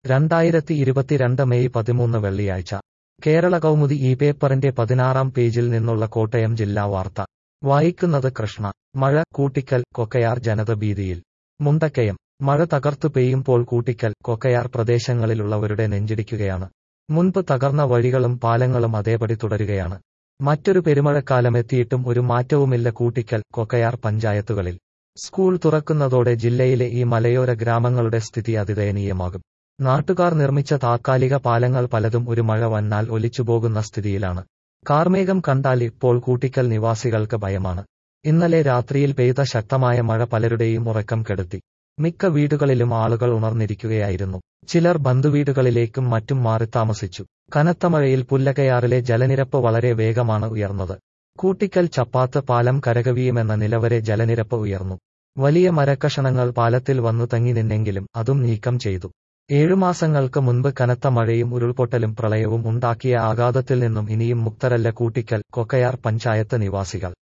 രണ്ടായിരത്തി ഇരുപത്തിരണ്ട് മെയ് പതിമൂന്ന് വെള്ളിയാഴ്ച കേരള കൗമുദി ഈ പേപ്പറിന്റെ പതിനാറാം പേജിൽ നിന്നുള്ള കോട്ടയം ജില്ലാ വാർത്ത വായിക്കുന്നത് കൃഷ്ണ മഴ കൂട്ടിക്കൽ കൊക്കയാർ ജനത ഭീതിയിൽ മുണ്ടക്കയം മഴ തകർത്തു പെയ്യുമ്പോൾ കൂട്ടിക്കൽ കൊക്കയാർ പ്രദേശങ്ങളിലുള്ളവരുടെ നെഞ്ചിടിക്കുകയാണ് മുൻപ് തകർന്ന വഴികളും പാലങ്ങളും അതേപടി തുടരുകയാണ് മറ്റൊരു പെരുമഴക്കാലം എത്തിയിട്ടും ഒരു മാറ്റവുമില്ല കൂട്ടിക്കൽ കൊക്കയാർ പഞ്ചായത്തുകളിൽ സ്കൂൾ തുറക്കുന്നതോടെ ജില്ലയിലെ ഈ മലയോര ഗ്രാമങ്ങളുടെ സ്ഥിതി അതിദയനീയമാകും നാട്ടുകാർ നിർമ്മിച്ച താത്കാലിക പാലങ്ങൾ പലതും ഒരു മഴ വന്നാൽ ഒലിച്ചുപോകുന്ന സ്ഥിതിയിലാണ് കാർമേഘം കണ്ടാൽ ഇപ്പോൾ കൂട്ടിക്കൽ നിവാസികൾക്ക് ഭയമാണ് ഇന്നലെ രാത്രിയിൽ പെയ്ത ശക്തമായ മഴ പലരുടെയും ഉറക്കം കെടുത്തി മിക്ക വീടുകളിലും ആളുകൾ ഉണർന്നിരിക്കുകയായിരുന്നു ചിലർ ബന്ധുവീടുകളിലേക്കും മറ്റും മാറിത്താമസിച്ചു കനത്ത മഴയിൽ പുല്ലകയാറിലെ ജലനിരപ്പ് വളരെ വേഗമാണ് ഉയർന്നത് കൂട്ടിക്കൽ ചപ്പാത്ത് പാലം കരകവിയുമെന്ന നിലവരെ ജലനിരപ്പ് ഉയർന്നു വലിയ മരക്കഷണങ്ങൾ പാലത്തിൽ വന്നു തങ്ങി നിന്നെങ്കിലും അതും നീക്കം ചെയ്തു ഏഴുമാസങ്ങൾക്ക് മുൻപ് കനത്ത മഴയും ഉരുൾപൊട്ടലും പ്രളയവും ഉണ്ടാക്കിയ ആഘാതത്തിൽ നിന്നും ഇനിയും മുക്തരല്ല കൂട്ടിക്കൽ കൊക്കയാർ പഞ്ചായത്ത് നിവാസികൾ